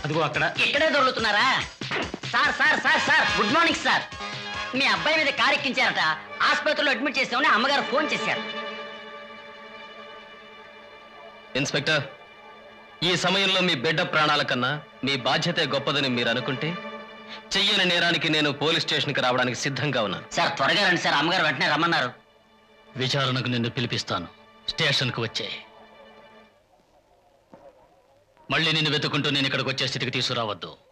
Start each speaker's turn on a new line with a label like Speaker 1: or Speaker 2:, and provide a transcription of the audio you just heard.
Speaker 1: అదిగో అక్కడ
Speaker 2: ఇక్కడే దొరుకుతున్నారా sir sir sir sir good morning sir మీ అబ్బాయి మీద కారు ఎక్కించారట ఆసుపత్రిలో అడ్మిట్ చేసామని అమ్మగారు ఫోన్ చేశారు
Speaker 3: ఇన్స్పెక్టర్ ఈ సమయంలో మీ బిడ్డ ప్రాణాల కన్నా మీ బాధ్యతే గొప్పదని మీరు అనుకుంటే చెయ్యని నేరానికి నేను పోలీస్ స్టేషన్కి రావడానికి సిద్ధంగా ఉన్నాను
Speaker 2: సార్ త్వరగా రండి సార్ అమ్మగారు వెంటనే రమ్మన్నారు
Speaker 1: విచారణకు నిన్ను పిలిపిస్తాను స్టేషన్కు వచ్చే మళ్ళీ నిన్ను వెతుకుంటూ నేను ఇక్కడికి వచ్చే స్థితికి తీసుకురావద్దు